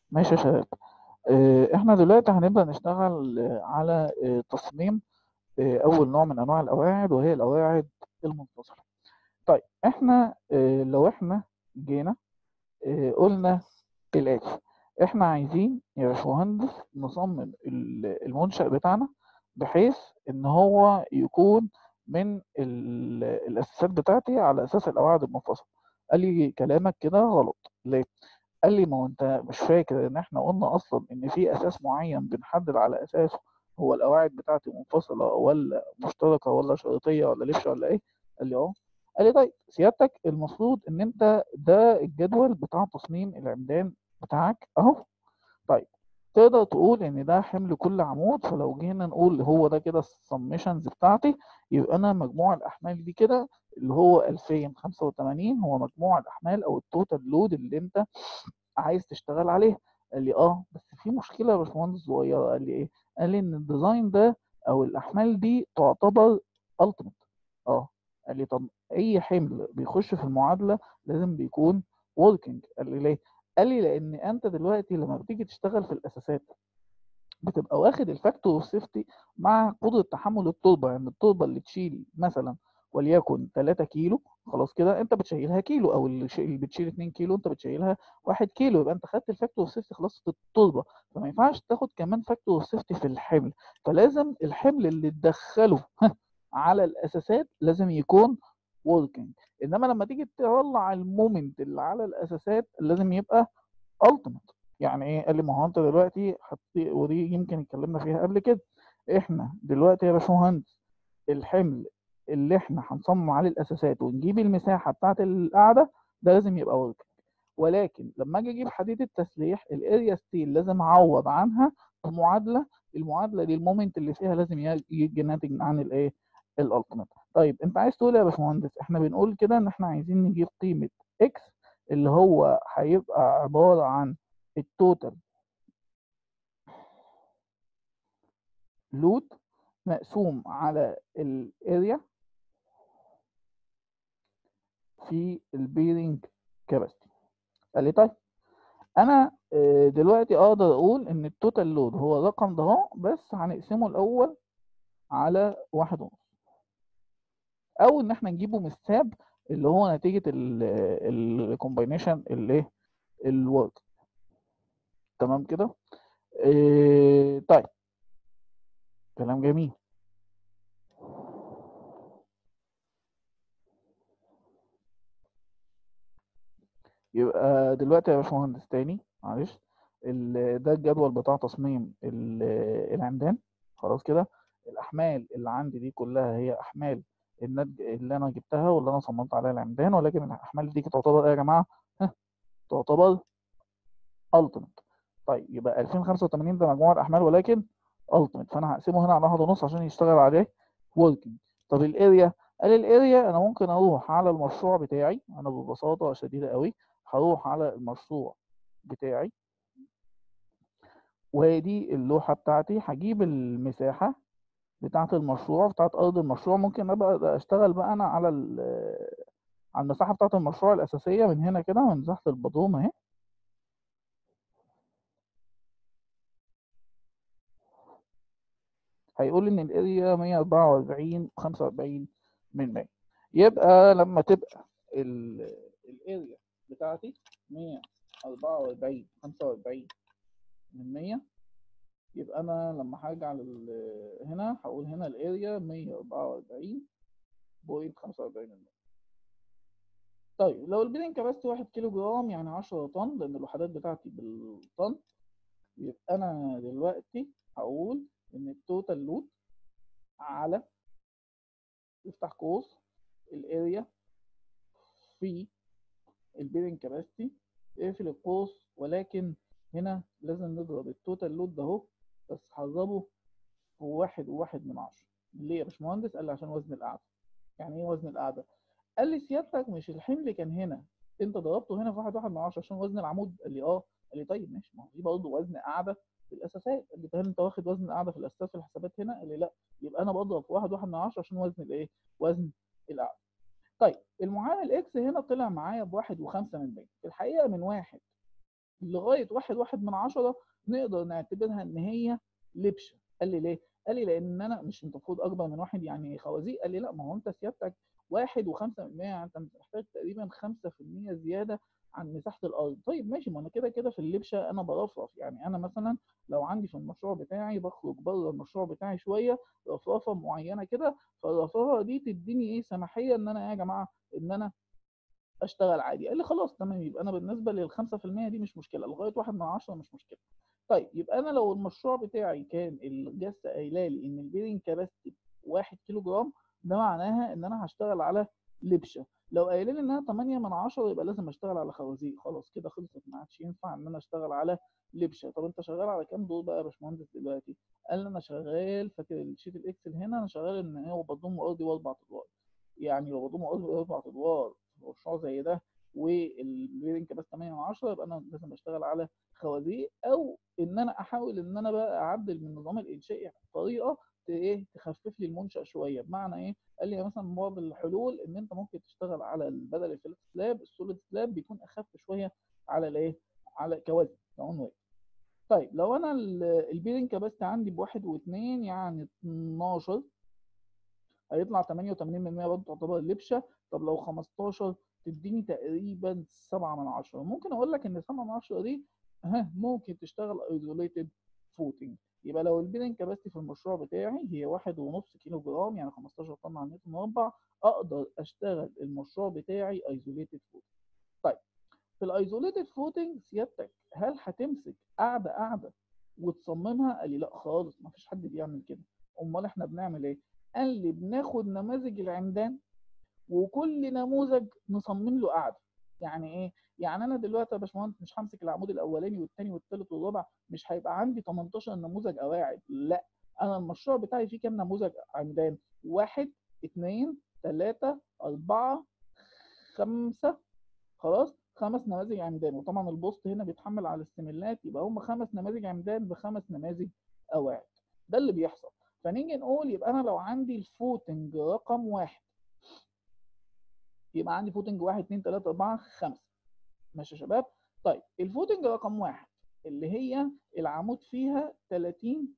ماشي يا شباب آه، احنا دلوقتي هنبدأ نشتغل آه، على آه، تصميم آه، اول نوع من انواع القواعد وهي القواعد المنفصلة طيب احنا آه، لو احنا جينا آه، قلنا الآتي احنا عايزين يا باشمهندس نصمم ال- المنشأ بتاعنا بحيث ان هو يكون من ال- الاساسات بتاعتي على اساس القواعد المنفصلة قال لي كلامك كده غلط ليه قال لي ما هو انت مش فاكر ان احنا قلنا اصلا ان في اساس معين بنحدد على اساسه هو القواعد بتاعتي منفصله ولا مشتركه ولا شريطيه ولا لفشه ولا ايه قال لي اه قال لي طيب سيادتك المفروض ان انت ده الجدول بتاع تصميم العمدان بتاعك اهو طيب تقدر تقول ان ده حمل كل عمود فلو جينا نقول هو ده كده السمشنز بتاعتي يبقى انا مجموع الاحمال دي كده اللي هو 2085 هو مجموع الاحمال او التوتال لود اللي انت عايز تشتغل عليها قال لي اه بس في مشكله يا باشمهندس صغيره قال لي ايه قال لي ان الديزاين ده او الاحمال دي تعتبر التيميت اه قال لي طب اي حمل بيخش في المعادله لازم بيكون وركينج قال لي ليه قال لي لان انت دلوقتي لما بتيجي تشتغل في الاساسات بتبقى واخد الفاكتور اوف سيفتي مع قدره تحمل التربه يعني التربه اللي تشيل مثلا وليكن 3 كيلو خلاص كده انت بتشيلها كيلو او اللي ش- اللي بتشيل 2 كيلو انت بتشيلها 1 كيلو يبقى انت خدت الفاكتور اوف سيفتي خلاص في التربه فما ينفعش تاخد كمان فاكتور اوف سيفتي في الحمل فلازم الحمل اللي تدخله على الاساسات لازم يكون وركينج انما لما تيجي تطلع المومنت اللي على الاساسات لازم يبقى التيميت يعني ايه قال لي ما هو انت دلوقتي حطي ودي يمكن اتكلمنا فيها قبل كده احنا دلوقتي يا باشمهندس الحمل اللي احنا هنصمم عليه الاساسات ونجيب المساحه بتاعه القاعده ده لازم يبقى ورك ولكن لما اجي اجيب حديد التسليح الاريا ستيل لازم اعوض عنها بمعادله المعادله دي المومنت اللي فيها لازم ي- يجي ناتج عن الايه الالتيميت طيب انت عايز تقول إيه يا باشمهندس احنا بنقول كده ان احنا عايزين نجيب قيمه اكس اللي هو هيبقى عباره عن التوتال لود مقسوم على الاريا في البيرنج كاباسيتي قال لي طيب انا آه، دلوقتي اقدر اقول ان التوتال لود هو الرقم ده اهو بس هنقسمه الاول على واحد ونص او ان احنا نجيبه من الساب اللي هو نتيجه الكومباينيشن الايه الورك تمام كده إيه طيب كلام جميل يبقى دلوقتي يا باشمهندس تاني معلش ال- ده الجدول بتاع تصميم ال- العمدان خلاص كده الاحمال اللي عندي دي كلها هي احمال الناتج اللي انا جبتها واللي انا صممت عليها العمدان ولكن الاحمال دي تعتبر ايه يا جماعه ها، تعتبر التيميت طيب يبقى 2085 ده مجموع الاحمال ولكن التيميت فانا هقسمه هنا على واحد ونص عشان يشتغل عليه وركينج طب الاريا قال الاريا انا ممكن اروح على المشروع بتاعي انا ببساطه شديده قوي هروح على المشروع بتاعي وهي دي اللوحه بتاعتي هجيب المساحه بتاعه المشروع بتاعه ارض المشروع ممكن ابقى اشتغل بقى انا على ال- على المساحه بتاعه المشروع الاساسيه من هنا كده من مساحه البدروم اهي هيقول ان الاريا 144 45 من 100 يبقى لما تبقى ال- الاريا بتاعتي 144 45 من 100 يبقى انا لما هرجع لل- هنا هقول هنا الاريا 144 بوينت 45 من 100 طيب لو البيلنج كاباسيتي 1 كيلو جرام يعني 10 طن لان الوحدات بتاعتي بالطن يبقى انا دلوقتي هقول ان التوتال لود على افتح قوس الاريا في البيرنج كاباسيتي اقفل القوس ولكن هنا لازم نضرب التوتال لود ده اهو بس هضربه في واحد وواحد من عشرة ليه يا باشمهندس؟ قال لي عشان وزن القعدة يعني ايه وزن القعدة؟ قال لي سيادتك مش الحمل كان هنا انت ضربته هنا في واحد واحد من عشرة عشان وزن العمود قال لي اه قال لي طيب ماشي ما هو دي برضه وزن قاعدة في الاساسات قال لي هل انت واخد وزن القعدة في الاساسات في الحسابات هنا؟ قال لي لا يبقى انا بضرب في واحد واحد من عشرة عشان وزن الايه؟ وزن القعدة طيب المعامل اكس هنا طلع معايا بواحد وخمسة من 100 في الحقيقة من واحد لغايه واحد واحد من عشرة نقدر نعتبرها ان هي لبشه قال لي ليه؟ قال لي لان انا مش انت المفروض اكبر من واحد يعني خوازيق قال لي لا ما هو انت سيادتك واحد وخمسة من المية انت محتاج تقريبا خمسة في المية زيادة عن مساحة الأرض طيب ماشي ما أنا كده كده في اللبشة أنا برفرف يعني أنا مثلا لو عندي في المشروع بتاعي بخرج بره المشروع بتاعي شوية رفرفة معينة كده فالرفرفة دي تديني إيه سماحية إن أنا إيه يا جماعة إن أنا اشتغل عادي قال لي خلاص تمام يبقى انا بالنسبه لل 5% دي مش مشكله لغايه واحد من عشرة مش مشكله طيب يبقى انا لو المشروع بتاعي كان الجس قايله لي ان البيرنج كاباسيتي 1 كيلو جرام ده معناها ان انا هشتغل على لبشه لو قايله لي انها 8 من 10 يبقى لازم اشتغل على خوازيق خلاص كده خلصت ما عادش ينفع ان انا اشتغل على لبشه طب انت شغال على كام دور بقى يا باشمهندس دلوقتي قال لي انا شغال فاكر الشيت الاكسل هنا انا شغال ان هو بضم ارضي واربع ادوار يعني لو بضم ارضي واربع ادوار مشروع زي ده والبيرنج كاباسيتي 8 من 10 يبقى انا لازم اشتغل على خوازيق او ان انا احاول ان انا بقى اعدل من النظام الانشائي بطريقه ايه تخفف لي المنشا شويه بمعنى ايه قال لي مثلا بعض الحلول ان انت ممكن تشتغل على بدل الفلات سلاب السوليد سلاب بيكون اخف شويه على الايه على كوزن كون ويت طيب لو انا البيرنج كاباسيتي عندي بواحد واثنين يعني 12 هيطلع 88% برضه تعتبر لبشه طب لو 15 تديني تقريبا 7 من 10 ممكن اقول لك ان 7 من 10 دي ها ممكن تشتغل ايزوليتد فوتنج يبقى لو البيرنج كاباسيتي في المشروع بتاعي هي واحد ونص كيلو جرام يعني 15 طن على المتر مربع اقدر اشتغل المشروع بتاعي ايزوليتد فوتنج طيب في الايزوليتد فوتنج سيادتك هل هتمسك قاعده قاعده وتصممها قال لي لا خالص ما فيش حد بيعمل كده امال احنا بنعمل ايه قال لي بناخد نماذج العمدان وكل نموذج نصمم له قاعده يعني ايه يعني انا دلوقتي يا باشمهندس مش همسك العمود الاولاني والثاني والثالث والرابع مش هيبقى عندي 18 نموذج قواعد لا انا المشروع بتاعي فيه كام نموذج عمدان واحد اثنين ثلاثة أربعة خمسة خلاص خمس نماذج عمدان وطبعا البوست هنا بيتحمل على السملات يبقى هم خمس نماذج عمدان بخمس نماذج قواعد ده اللي بيحصل فنيجي نقول يبقى انا لو عندي الفوتنج رقم واحد يبقى عندي فوتنج واحد اتنين تلاته اربعه خمسه ماشي يا شباب طيب الفوتنج رقم واحد اللي هي العمود فيها 30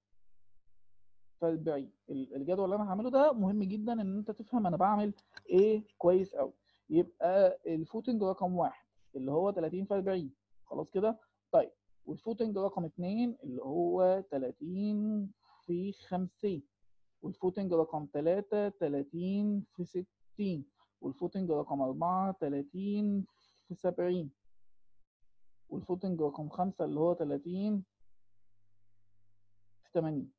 في 40 الجدول اللي انا هعمله ده مهم جدا ان انت تفهم انا بعمل ايه كويس قوي يبقى الفوتنج رقم واحد اللي هو 30 في 40 خلاص كده طيب والفوتنج رقم اتنين اللي هو 30 في 50 والفوتنج رقم 3 30 في 60 والفوتنج رقم 4 30 في 70 والفوتنج رقم 5 اللي هو 30 في 80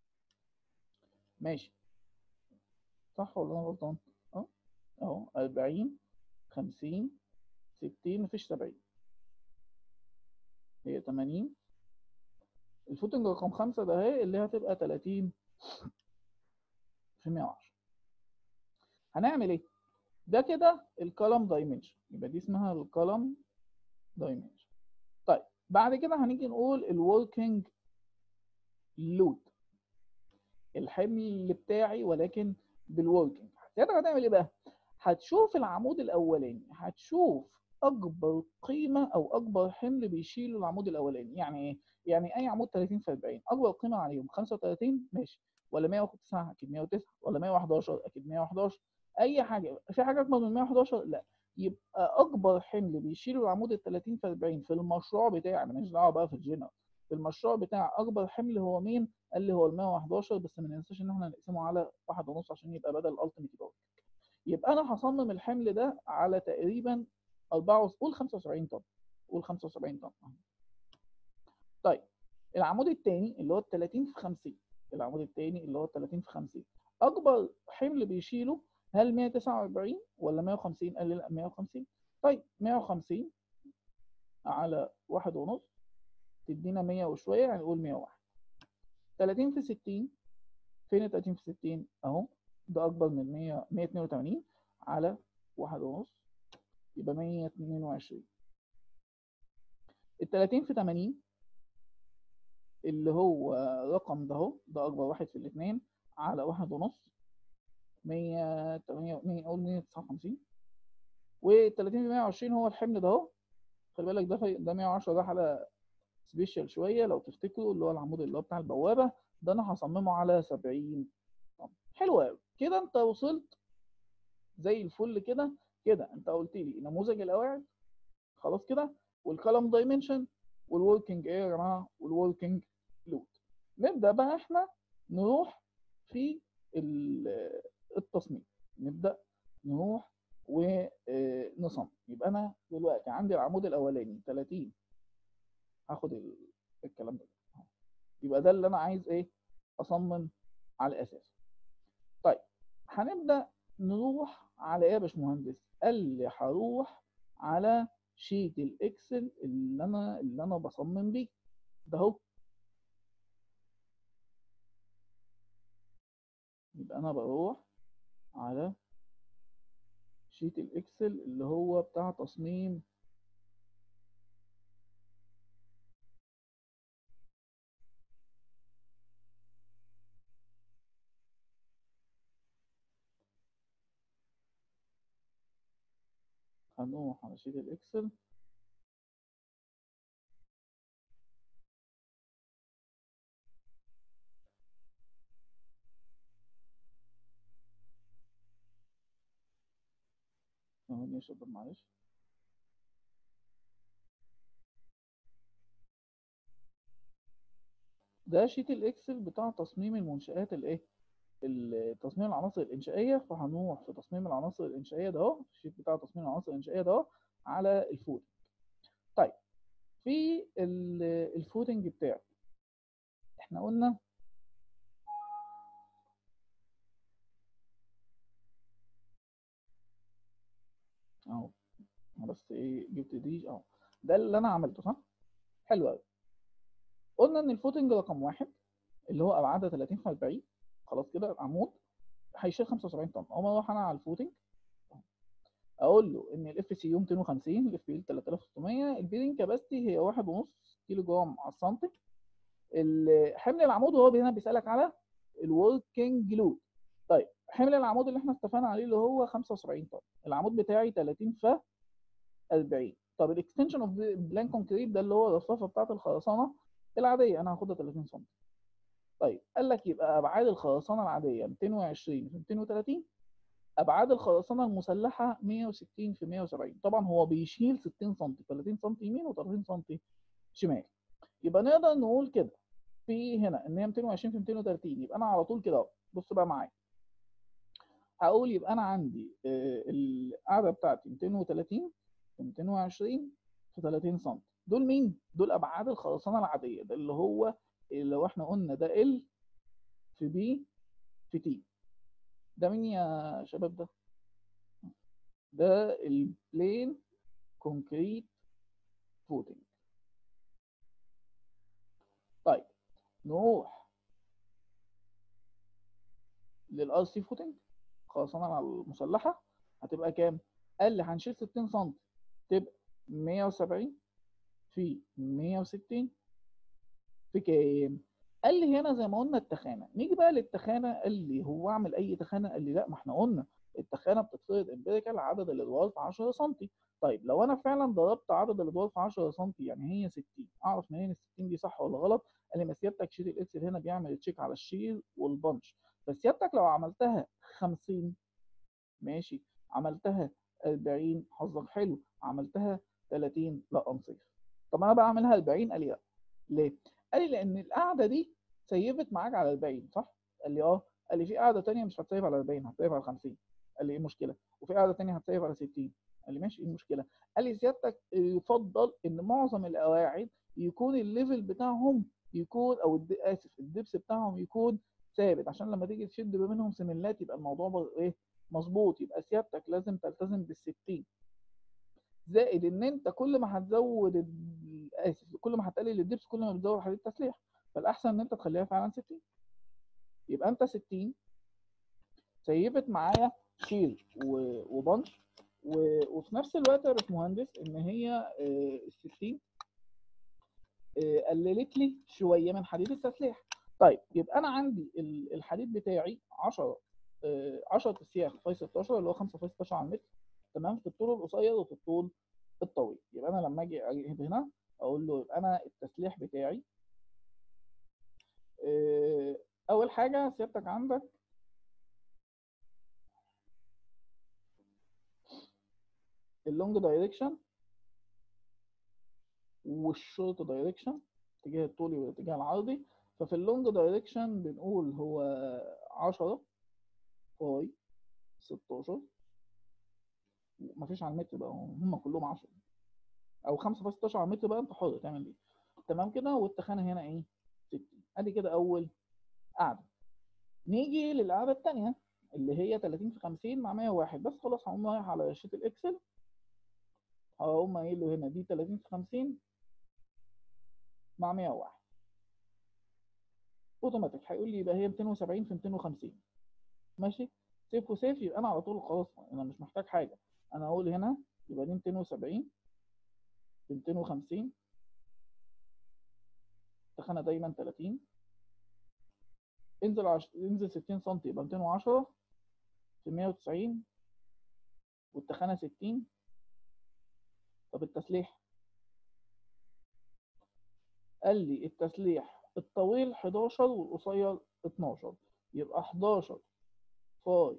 ماشي صح ولا انا غلطان؟ اه اهو 40 50 60 مفيش 70 هي 80 الفوتنج رقم 5 ده اهي اللي هتبقى 30 في 110 هنعمل ايه؟ ده كده الكولم دايمنشن يبقى دي اسمها الكولم دايمنشن طيب بعد كده هنيجي نقول الوركينج لود الحمل بتاعي ولكن بالوركينج ساعتها هتعمل ايه بقى؟ هتشوف العمود الاولاني هتشوف اكبر قيمه او اكبر حمل بيشيله العمود الاولاني يعني ايه؟ يعني اي عمود 30 في 40 اكبر قيمه عليهم 35 ماشي ولا 109 اكيد 109 ولا 111 اكيد 111 اي حاجه في حاجه اكبر من 111 لا يبقى اكبر حمل بيشيله العمود ال 30 في 40 في المشروع بتاعي ماليش دعوه بقى في الجنرال في المشروع بتاع اكبر حمل هو مين؟ قال لي هو ال 111 بس ما ننساش ان احنا نقسمه على واحد ونص عشان يبقى بدل الالتيميت باور يبقى انا هصمم الحمل ده على تقريبا 4 قول 75 طن قول 75 طن طيب العمود الثاني اللي هو ال 30 في 50 العمود الثاني اللي هو 30 في 50 اكبر حمل بيشيله هل 149 ولا 150 قال لي لا 150 طيب 150 على واحد ونص تدينا 100 وشويه يعني نقول 101 30 في 60 فين ال 30 في 60 اهو ده اكبر من 100 182 على واحد ونص يبقى 122 ال 30 في 80 اللي هو رقم ده اهو ده اكبر واحد في الاثنين على واحد ونص 108 نقول 159 وال 30 في 120 هو الحمل ده اهو خلي بالك ده في ده 110 ده حاله سبيشال شويه لو تفتكروا اللي هو العمود اللي هو بتاع البوابه ده انا هصممه على 70 طن حلو قوي كده انت وصلت زي الفل كده كده انت قلت لي نموذج القواعد خلاص كده والكولم دايمنشن والوركينج ايه يا جماعه والوركينج لود نبدا بقى احنا نروح في ال- التصميم نبدا نروح ونصمم يبقى انا دلوقتي عندي العمود الاولاني 30 هاخد ال- الكلام ده أهو. يبقى ده اللي انا عايز ايه اصمم على اساسه طيب هنبدا نروح على ايه يا باشمهندس قال لي هروح على شيت الاكسل اللي انا اللي انا بصمم بيه ده اهو يبقى انا بروح على شيت الاكسل اللي هو بتاع تصميم هنروح على شيت الاكسل ثواني يا شباب معلش ده شيت الاكسل بتاع تصميم المنشآت الايه ال- تصميم العناصر الانشائيه فهنروح في تصميم العناصر الانشائيه ده اهو الشيت بتاع تصميم العناصر الانشائيه ده اهو على الفوت طيب في ال- الفوتنج بتاعه احنا قلنا اهو أنا بس ايه جبت دي اهو ده اللي انا عملته صح حلو قوي قلنا ان الفوتنج رقم واحد اللي هو ابعادها 30 في 40 خلاص كده العمود هيشيل 75 طن اقوم اروح انا على الفوتنج اقول له ان الاف سي يو 250 الاف بي 3600 البيلنج كاباسيتي هي 1.5 كيلو جرام على السنتي ال- حمل العمود وهو هنا بيسالك على الوركينج لود طيب حمل العمود اللي احنا اتفقنا عليه اللي هو 75 طن العمود بتاعي 30 ف 40 طب الاكستنشن اوف بلان كونكريت ده اللي هو الرصافه بتاعه الخرسانه العاديه انا هاخدها 30 سم طيب قال لك يبقى ابعاد الخرسانه العاديه 220 في 230 ابعاد الخرسانه المسلحه 160 في 170 طبعا هو بيشيل 60 سم 30 سم يمين و30 سم شمال يبقى نقدر نقول كده في هنا ان هي 220 في 230 يبقى انا على طول كده اهو بص بقى معايا هقول يبقى انا عندي آه، القاعده بتاعتي 230 في 220 في 30 سم دول مين؟ دول ابعاد الخرسانه العاديه ده اللي هو لو احنا قلنا ده ال في بي في تي ده مين يا شباب ده؟ ده البلين كونكريت فوتنج طيب نروح للار سي فوتنج خرسانه المسلحه هتبقى كام؟ قال لي هنشيل 60 سم تبقى 170 في 160 في كام؟ قال لي هنا زي ما قلنا التخانه نيجي بقى للتخانه قال لي هو اعمل اي تخانه قال لي لا ما احنا قلنا التخانه بتفترض امبيريكال عدد الادوار في 10 سم طيب لو انا فعلا ضربت عدد الادوار في 10 سم يعني هي 60 اعرف منين ال 60 دي صح ولا غلط قال لي ما سيادتك شيل الاكسل هنا بيعمل تشيك على الشيل والبنش بس سيادتك لو عملتها 50 ماشي عملتها 40 حظك حلو عملتها 30 لا انصيف طب انا بقى اعملها 40 قال لي لا ليه؟ قال لي لان القعده دي سيفت معاك على 40 صح؟ قال لي اه قال لي في قعده ثانيه مش هتسيف على 40 هتسيف على 50 قال لي ايه المشكله؟ وفي قعده ثانيه هتسيف على 60 قال لي ماشي ايه المشكله؟ قال لي سيادتك يفضل ان معظم القواعد يكون الليفل بتاعهم يكون او الد... اسف الدبس بتاعهم يكون ثابت عشان لما تيجي تشد ما بينهم سملات يبقى الموضوع بر- ايه مظبوط يبقى سيادتك لازم تلتزم بال 60 زائد ان انت كل ما هتزود ال- اسف كل ما هتقلل الدبس كل ما بتزود حديد التسليح فالاحسن ان انت تخليها فعلا 60 يبقى انت 60 سيفت معايا شيل و- وبنش و- وفي نفس الوقت يا باشمهندس ان هي آه، ال 60 آه، قللت لي شويه من حديد التسليح طيب يبقى انا عندي ال- الحديد بتاعي 10 آه، 10 تسياخ في 16 اللي هو 5 في 16 على المتر تمام في الطول القصير وفي الطول الطويل يبقى انا لما اجي اجيب هنا اقول له انا التسليح بتاعي آه، اول حاجه سيادتك عندك اللونج دايركشن والشورت دايركشن الاتجاه الطولي والاتجاه العرضي ففي اللونج دايركشن بنقول هو 10 باي 16 مفيش على المتر بقى هم كلهم 10 او 5 في 16 على المتر بقى انت حر تعمل ايه تمام كده والتخانه هنا ايه 60 ادي كده اول قاعده نيجي للقاعده الثانيه اللي هي 30 في 50 مع 101 بس خلاص هقوم رايح على شيت الاكسل هقوم قايل له هنا دي 30 في 50 مع 101 اوتوماتيك هيقول لي يبقى هي 270 في 250 ماشي سيف وسيف يبقى انا على طول خلاص انا مش محتاج حاجه انا اقول هنا يبقى دي 270 في 250 تخانه دايما 30 انزل عش... انزل 60 سم يبقى 210 في 190 والتخانه 60 طب التسليح قال لي التسليح الطويل 11 والقصير 12 يبقى 11 فاي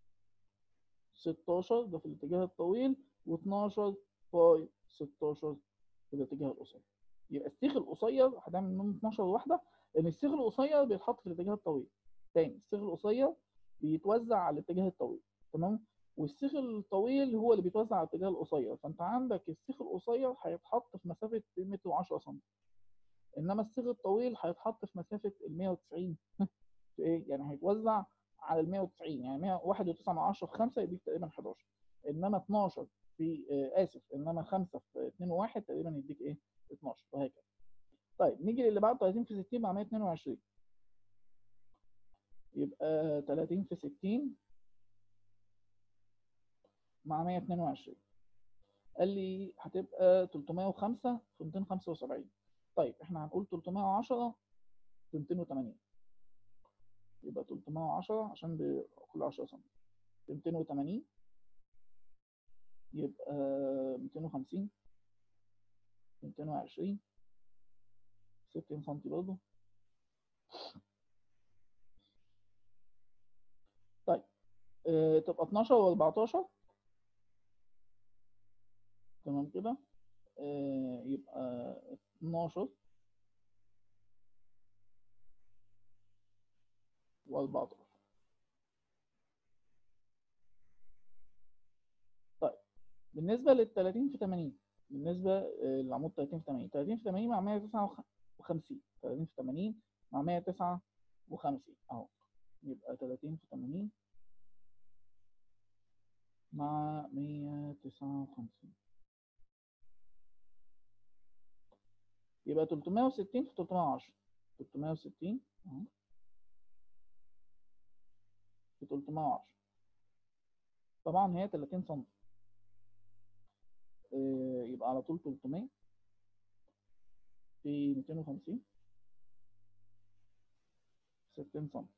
16 ده في الاتجاه الطويل و12 فاي 16 في الاتجاه القصير يبقى السيخ القصير هتعمل منهم 12 واحده لان السيخ القصير بيتحط في الاتجاه الطويل تاني السيخ القصير بيتوزع على الاتجاه الطويل تمام والسيخ الطويل هو اللي بيتوزع على الاتجاه القصير فانت عندك السيخ القصير هيتحط في مسافه متر و10 سم انما السيخ الطويل هيتحط في مسافه ال 190 في ايه يعني هيتوزع على ال 190 يعني 101 و9 من 10 في 5 يديك تقريبا 11 انما 12 في آه اسف انما 5 في 2 و1 تقريبا يديك ايه 12 وهكذا طيب نيجي للي بعد 30 في 60 مع 122 يبقى 30 في 60 مع 122 قال لي هتبقى 305 في 275 طيب احنا هنقول 310 في 280 يبقى 310 عشان كل 10 سم 280 يبقى 250 220 60 سم برضه طيب اه تبقى 12 و14 تمام كده اه يبقى 12 و14 طيب بالنسبة لل 30 في 80 بالنسبة للعمود 30 في 80 30 في 80 مع 159 30 في 80 مع 159 اهو يبقى 30 في 80 مع 159 يبقى 360 في 310 360 اهو في 310 طبعا هي 30 سم يبقى على طول 300 في 250 60 سم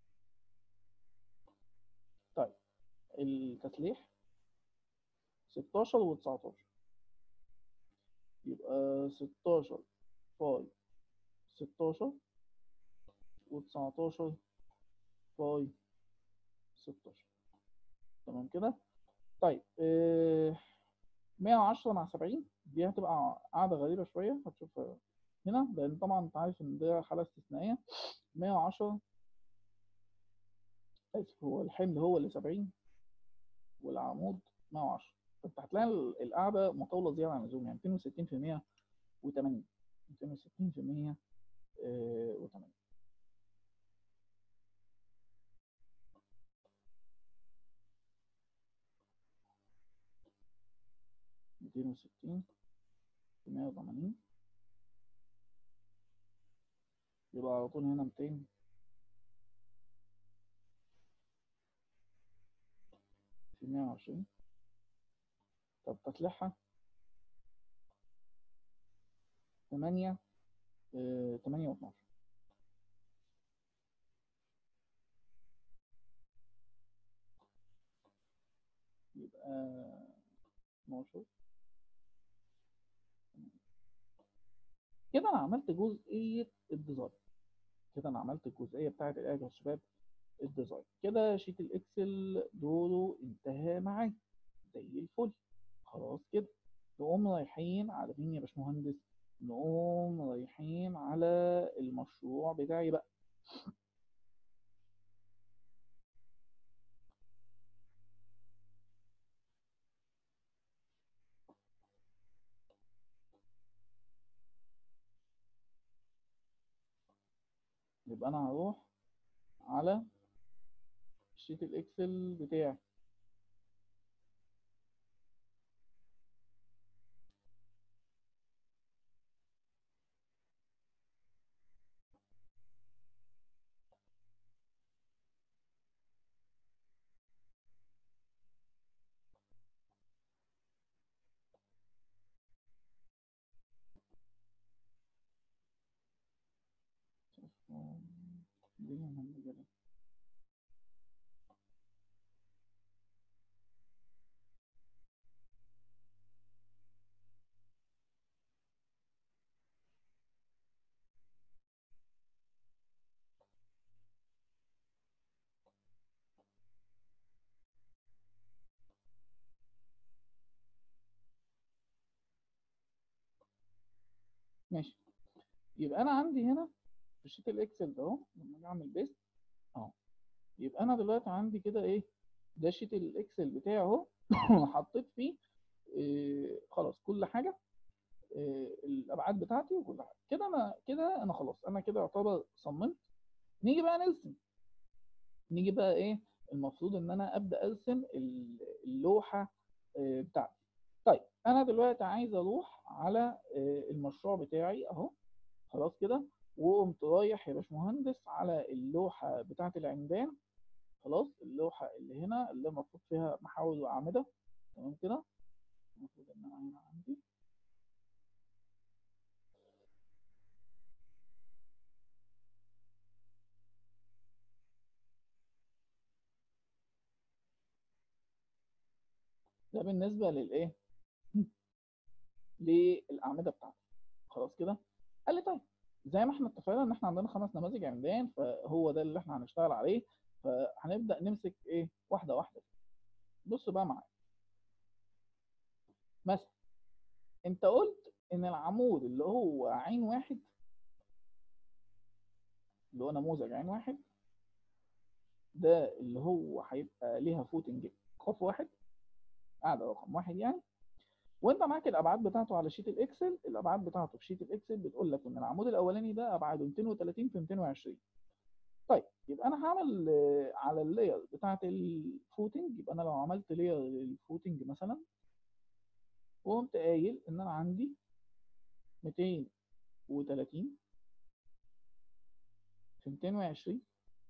طيب التسليح 16 و 19 يبقى 16 فاي 16 و 19 فاي 16 تمام كده طيب آه 110 مع 70 دي هتبقى قاعدة غريبة شوية هتشوفها هنا لأن طبعا أنت عارف إن ده حالة استثنائية 110 آسف هو الحمل هو اللي 70 والعمود 110 فأنت هتلاقي القاعدة مطولة زيادة عن اللزوم يعني 260 في 180 260 في 180 260 في 180 يبقى على طول هنا 200 في 120 طب تسليحها 8 8 و12 يبقى 12 كده انا عملت جزئيه الديزاين كده انا عملت الجزئيه بتاعه الايه يا شباب الديزاين كده شيت الاكسل دوره انتهى معايا زي الفل خلاص كده نقوم رايحين على مين يا باشمهندس نقوم رايحين على المشروع بتاعي بقى يبقى انا هروح على شيت الاكسل بتاعي الدنيا مهمة جدا ماشي يبقى انا عندي هنا في الشيت الاكسل ده اهو لما اجي اعمل بيست اهو يبقى انا دلوقتي عندي كده ايه ده شيت الاكسل بتاعي اهو حطيت فيه إيه خلاص كل حاجه إيه الابعاد بتاعتي وكل حاجه كده انا كده انا خلاص انا كده يعتبر صممت نيجي بقى نرسم نيجي بقى ايه المفروض ان انا ابدا ارسم اللوحه إيه بتاعتي طيب انا دلوقتي عايز اروح على المشروع بتاعي اهو خلاص كده وقمت رايح يا باشمهندس على اللوحه بتاعه العمدان خلاص اللوحه اللي هنا اللي المفروض فيها محاور واعمده تمام كده المفروض ان انا هنا عندي ده بالنسبه للايه للاعمده بتاعتي خلاص كده قال لي طيب زي ما احنا اتفقنا ان احنا عندنا خمس نماذج عمدان فهو ده اللي احنا هنشتغل عليه فهنبدا نمسك ايه واحده واحده بص بقى معايا مثلا انت قلت ان العمود اللي هو عين واحد اللي هو نموذج عين واحد ده اللي هو هيبقى ليها فوتنج قاف واحد قاعده رقم واحد يعني وانت معاك الابعاد بتاعته على شيت الاكسل الابعاد بتاعته في شيت الاكسل بتقول لك ان العمود الاولاني ده ابعاده 230 في 220 طيب يبقى انا هعمل على اللاير بتاعه الفوتنج يبقى انا لو عملت لاير للفوتنج مثلا وقمت قايل ان انا عندي 230 في 220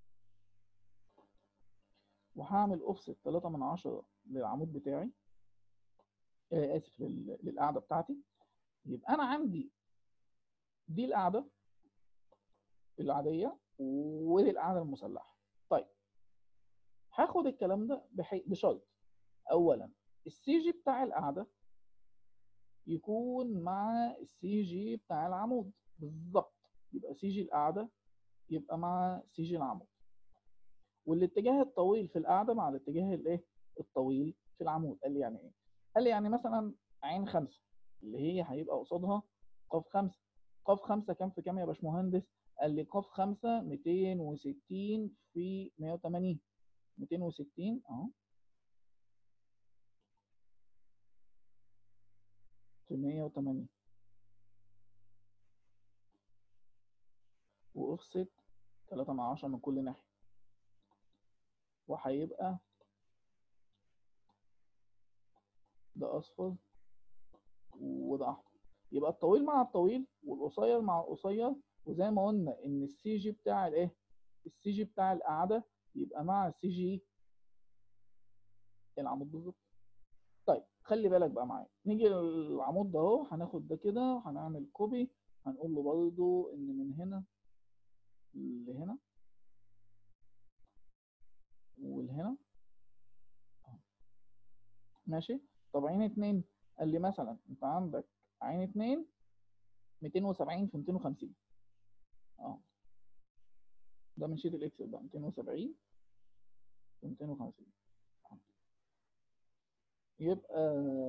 وهعمل اوفست 3 من 10 للعمود بتاعي آه اسف للقاعده بتاعتي يبقى انا عندي دي القاعده العاديه ودي القاعده المسلحه طيب هاخد الكلام ده بحي... بشرط اولا السي جي بتاع القاعده يكون مع السي جي بتاع العمود بالظبط يبقى سي جي القاعده يبقى مع سي جي العمود والاتجاه الطويل في القاعده مع الاتجاه الايه الطويل في العمود قال لي يعني ايه قال لي يعني مثلا عين خمسة اللي هي هيبقى قصادها قاف خمسة قاف خمسة كام في كام يا باشمهندس قال لي قاف خمسة 260 في 180 260 اهو في 180 واوفست 3 مع 10 من كل ناحية وهيبقى ده اصفر وده احمر يبقى الطويل مع الطويل والقصير مع القصير وزي ما قلنا ان السي جي بتاع الايه السي جي بتاع القاعده يبقى مع السي جي العمود بالظبط طيب خلي بالك بقى معايا نيجي للعمود ده اهو هناخد ده كده هنعمل كوبي هنقول له برضو ان من هنا لهنا ولهنا ماشي طب عين اتنين قال لي مثلا انت عندك عين اتنين 270 في 250 اه ده من شيت الاكسل بقى 270 في 250 آه. يبقى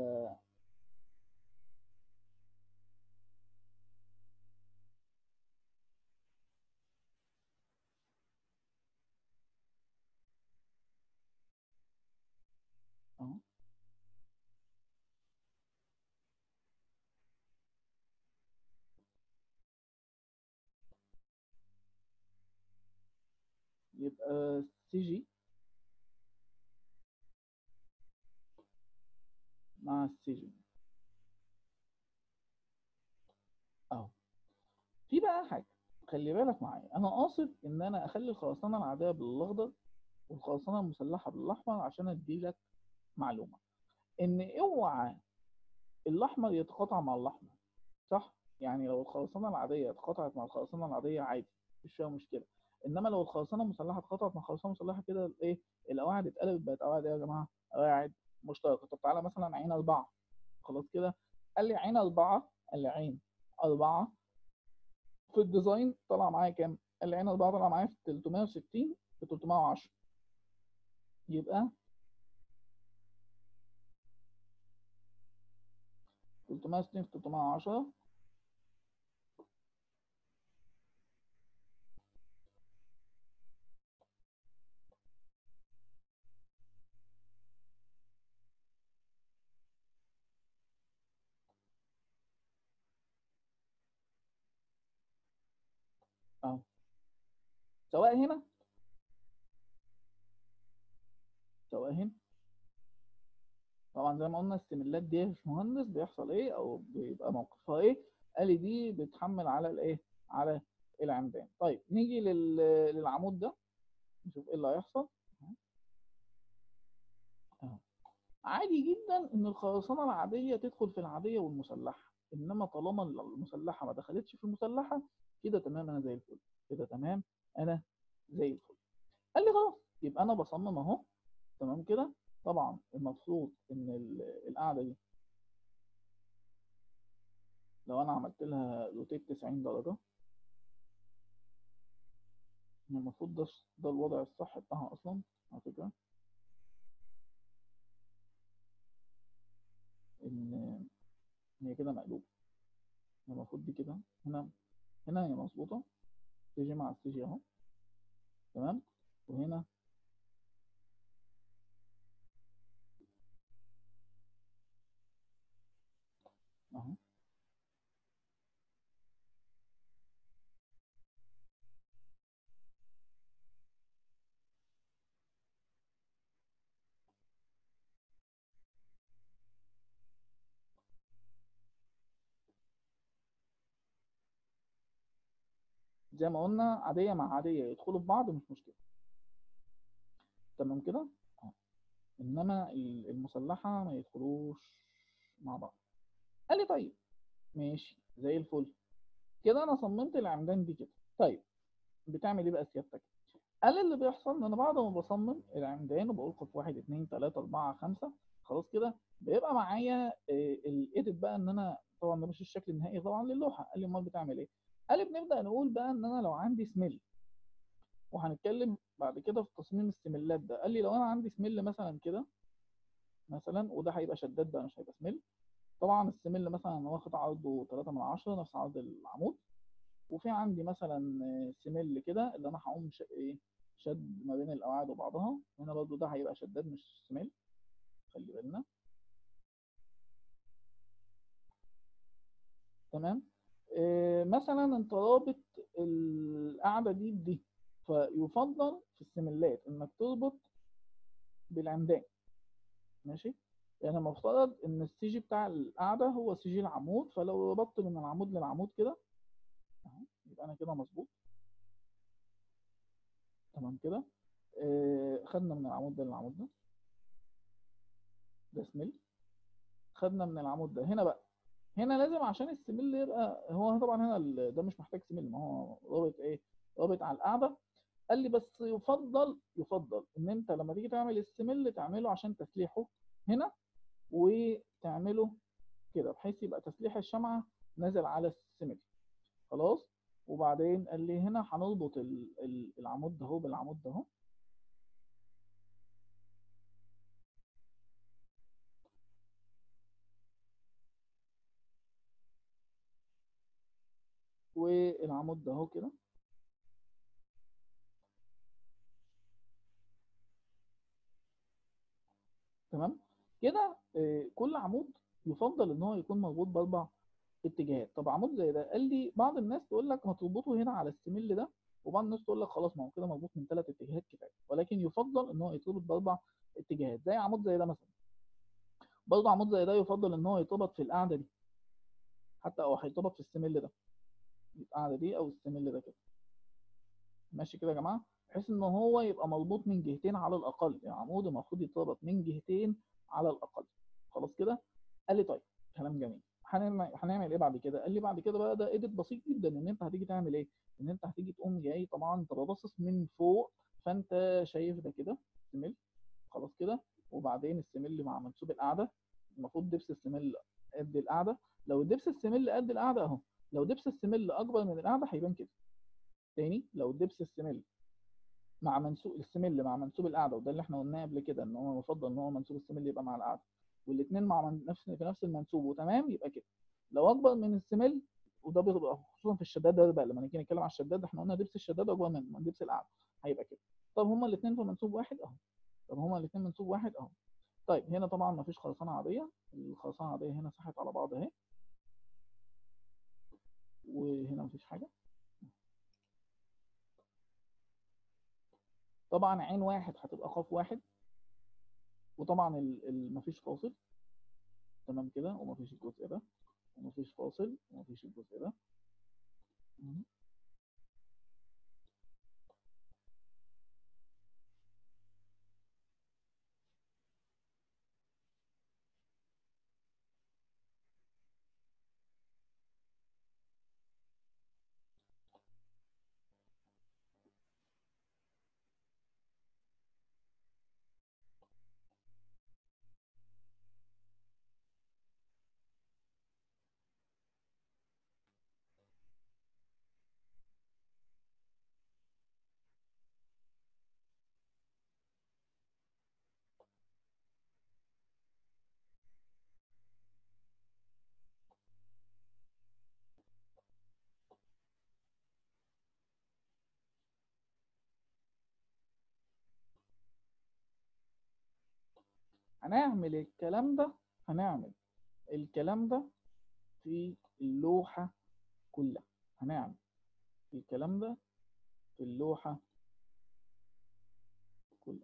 اه يبقى سي جي مع السي جي اهو في بقى حاجه خلي بالك معايا انا قاصد ان انا اخلي الخرسانه العاديه بالاخضر والخرسانه المسلحه بالاحمر عشان اديلك معلومه ان اوعى الاحمر يتقاطع مع الاحمر صح يعني لو الخرسانه العاديه اتقاطعت مع الخرسانه العاديه عادي مفيش فيها مشكله انما لو الخرسانه المسلحه اتقاطعت مع الخرسانه المسلحه كده ايه القواعد اتقلبت بقت قواعد ايه يا جماعه قواعد مشتركه طب تعالى مثلا عين اربعه خلاص كده قال لي عين اربعه قال لي عين اربعه في الديزاين طلع معايا كام؟ قال لي عين اربعه طلع معايا في 360 في 310 يبقى 360 في 310 اهو سواء هنا سواء هنا طبعا زي ما قلنا السملات دي يا باشمهندس بيحصل ايه او بيبقى موقفها ايه قال لي دي بتحمل على الايه على العمدان طيب نيجي لل... للعمود ده نشوف ايه اللي هيحصل اهو عادي جدا ان الخرسانه العاديه تدخل في العاديه والمسلحه انما طالما المسلحه ما دخلتش في المسلحه كده تمام انا زي الفل كده تمام انا زي الفل قال لي خلاص يبقى انا بصمم اهو تمام كده طبعا المفروض ان ال- القاعده دي لو انا عملت لها روتيت 90 درجه المفروض ده ده الوضع الصح بتاعها اصلا على فكره ان هي كده مقلوبه المفروض دي كده هنا هنا هي مظبوطه تيجي مع السي اهو تمام وهنا اهو زي ما قلنا عاديه مع عاديه يدخلوا في بعض مش مشكله تمام كده اه انما ال- المسلحه ما يدخلوش مع بعض قال لي طيب ماشي زي الفل كده انا صممت العمدان دي كده طيب بتعمل ايه بقى سيادتك قال لي اللي بيحصل ان انا بعد ما بصمم العمدان وبقول قف واحد اتنين تلاته اربعه خمسه خلاص كده بيبقى معايا الايديت بقى ان انا طبعا ده مش الشكل النهائي طبعا للوحه قال لي امال بتعمل ايه قال لي بنبدا نقول بقى ان انا لو عندي سميل وهنتكلم بعد كده في تصميم السميلات ده قال لي لو انا عندي سميل مثلا كده مثلا وده هيبقى شداد بقى مش هيبقى سميل طبعا السميل مثلا انا واخد عرضه 3 من 10 نفس عرض العمود وفي عندي مثلا سميل كده اللي انا هقوم ش... ايه شد ما بين القواعد وبعضها هنا برضو ده هيبقى شداد مش سميل خلي بالنا تمام إيه مثلا انت رابط القاعده دي بدي فيفضل في السملات انك تربط بالعمدان ماشي يعني المفترض ان السي جي بتاع القاعده هو سي جي العمود فلو ربطت من العمود للعمود كده اهو يبقى انا كده مظبوط تمام كده آه خدنا من العمود ده للعمود ده ده سميل خدنا من العمود ده هنا بقى هنا لازم عشان السميل يبقى هو طبعا هنا ال- ده مش محتاج سميل ما هو رابط ايه رابط على القاعده قال لي بس يفضل يفضل ان انت لما تيجي تعمل السميل تعمله عشان تسليحه هنا وتعمله كده بحيث يبقى تسليح الشمعه نازل على السمل خلاص وبعدين قال لي هنا هنربط ال- ال- العمود ده اهو بالعمود ده اهو والعمود ده اهو كده تمام كده آه، كل عمود يفضل ان هو يكون مربوط باربع اتجاهات طب عمود زي ده قال لي بعض الناس تقول لك ما تربطه هنا على السميل ده وبعض الناس تقول لك خلاص ما هو كده مربوط من ثلاث اتجاهات كفايه ولكن يفضل ان هو يتربط باربع اتجاهات زي عمود زي ده مثلا برضه عمود زي ده يفضل ان هو يتربط في القاعده دي حتى او هيتربط في السميل ده القاعده دي او السميل ده كده ماشي كده يا جماعه بحيث ان هو يبقى مربوط من جهتين على الاقل يعني عمود المفروض يتربط من جهتين على الاقل خلاص كده قال لي طيب كلام جميل هنعمل هنعمل ايه بعد كده قال لي بعد كده بقى ده ايديت بسيط جدا ان انت هتيجي تعمل ايه ان انت هتيجي تقوم جاي طبعا انت باصص من فوق فانت شايف ده كده سميل خلاص كده وبعدين السميل مع منسوب القاعده المفروض دبس السميل قد القاعده لو دبس السميل قد القاعده اهو لو دبس السميل اكبر من القاعده هيبان كده تاني لو دبس السميل مع منسوب السميل مع منسوب القاعده وده اللي احنا قلناه قبل كده ان هو يفضل ان هو منسوب السميل يبقى مع القاعده والاثنين مع من- نفس في نفس المنسوب وتمام يبقى كده لو اكبر من السميل وده بيبقى خصوصا في الشداد ده بقى لما نيجي نتكلم على الشداد احنا قلنا دبس الشداد اكبر من من دبس القاعده هيبقى كده طب هما الاثنين في منسوب واحد اهو طب هما الاثنين منسوب واحد اهو طيب هنا طبعا ما فيش خرسانه عاديه الخرسانه العاديه هنا ساحت على بعض اهي وهنا مفيش حاجه طبعا عين واحد هتبقى قاف واحد وطبعا ال- ال- مفيش فاصل تمام كده ومفيش الجزء ده ومفيش فاصل ومفيش الجزء ده مم. هنعمل الكلام ده هنعمل الكلام ده في اللوحة كلها هنعمل الكلام ده في اللوحة كلها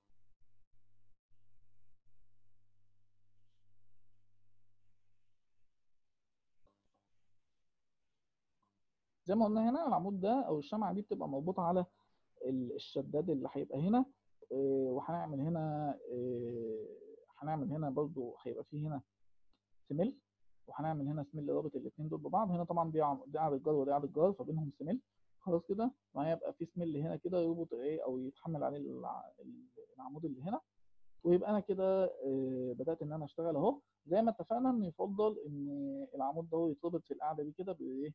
زي ما قلنا هنا العمود ده او الشمعة دي بتبقى مربوطة على ال- الشداد اللي هيبقى هنا آه، وهنعمل هنا آه، هنعمل هنا برضو هيبقى فيه هنا سميل وهنعمل هنا سميل رابط الاثنين دول ببعض هنا طبعا دي عم- دي قاعدة جار ودي قاعدة جار فبينهم سميل خلاص كده وهيبقى في سميل هنا كده يربط ايه او يتحمل عليه الع- العمود اللي هنا ويبقى انا كده آه، بدات ان انا اشتغل اهو زي ما اتفقنا ان يفضل ان العمود ده هو يتربط في القاعده دي كده بايه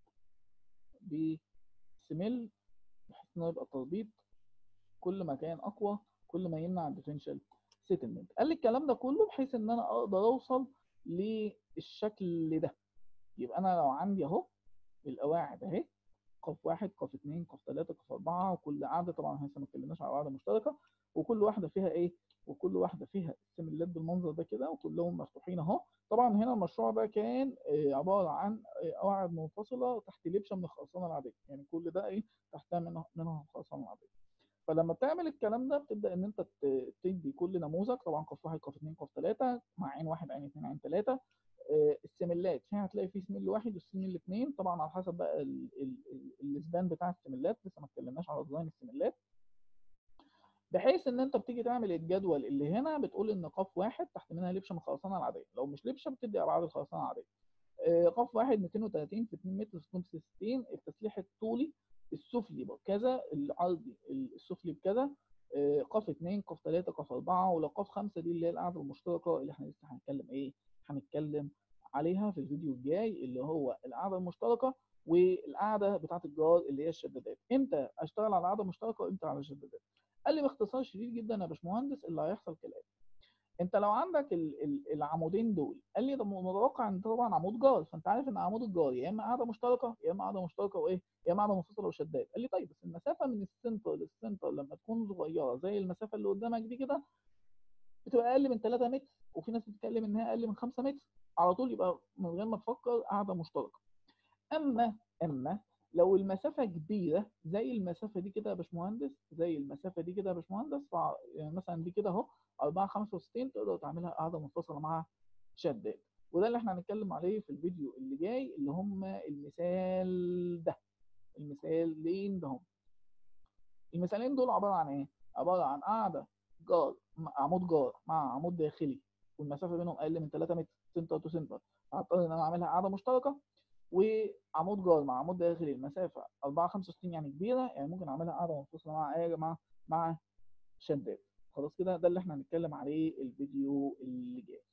بسميل بحيث انه يبقى التربيط كل ما كان اقوى كل ما يمنع الديفرنشال سيتلمنت قال لي الكلام ده كله بحيث ان انا اقدر اوصل للشكل ده يبقى انا لو عندي اهو القواعد اهي قاف واحد قاف اتنين قاف تلاته قاف اربعه وكل قاعده طبعا احنا لسه ما اتكلمناش على قاعده مشتركه وكل واحده فيها ايه وكل واحده فيها السيميلات بالمنظر ده كده وكلهم مفتوحين اهو طبعا هنا المشروع ده كان آه، عباره عن آه، قواعد منفصله تحت لبشه من الخرسانه العاديه يعني كل ده ايه تحتها منها منها الخرسانه العاديه فلما بتعمل الكلام ده بتبدا ان انت ت- تدي كل نموذج طبعا قاف واحد قاف اتنين قاف تلاته مع عين واحد عين اتنين عين تلاته آه، السيميلات هنا هتلاقي فيه سميل واحد والسميل الاثنين طبعا على حسب بقى ال- ال- ال- الاسبان بتاع السميلات لسه ما اتكلمناش على ديزاين السميلات بحيث ان انت بتيجي تعمل الجدول اللي هنا بتقول ان قاف واحد تحت منها لبشه من الخرسانه العاديه لو مش لبشه بتدي ابعاد الخرسانه العاديه آه، قاف واحد 230 في 2 متر في 65 التسليح الطولي السفلي بكذا العرضي السفلي بكذا آه، قاف 2 قاف 3 قاف 4 ولو قاف 5 دي اللي هي القاعده المشتركه اللي احنا لسه هنتكلم ايه هنتكلم عليها في الفيديو الجاي اللي هو القاعده المشتركه والقاعده بتاعه الجار اللي هي الشدادات امتى اشتغل على القاعده المشتركه وامتى على الشدادات قال لي باختصار شديد جدا يا باشمهندس اللي هيحصل كالاتي انت لو عندك ال- ال- العمودين دول قال لي ده متوقع ان طبعا عمود جار فانت عارف ان عمود الجار يا اما قاعده مشتركه يا اما قاعده مشتركه وايه يا اما قاعده منفصله وشداد قال لي طيب بس المسافه من السنتر للسنتر لما تكون صغيره زي المسافه اللي قدامك دي كده بتبقى اقل من 3 متر وفي ناس بتتكلم انها اقل من 5 متر على طول يبقى من غير ما تفكر قاعده مشتركه اما اما لو المسافه كبيره زي المسافه دي كده يا باشمهندس زي المسافه دي كده يا باشمهندس فع- يعني مثلا دي كده اهو 4 65 تقدر تعملها قاعده منفصله مع شداد وده اللي احنا هنتكلم عليه في الفيديو اللي جاي اللي هم المثال ده المثالين ده هم المثالين دول عباره عن ايه عباره عن قاعده جار مع- عمود جار مع عمود داخلي والمسافه بينهم اقل من 3 متر سنتر تو سنتر هضطر ان انا اعملها قاعده مشتركه وعمود جار مع عمود داخلي المسافه 4 65 يعني كبيره يعني ممكن اعملها قاعده منفصله مع ايه يا جماعه مع شداد خلاص كده ده اللي احنا هنتكلم عليه الفيديو اللي جاي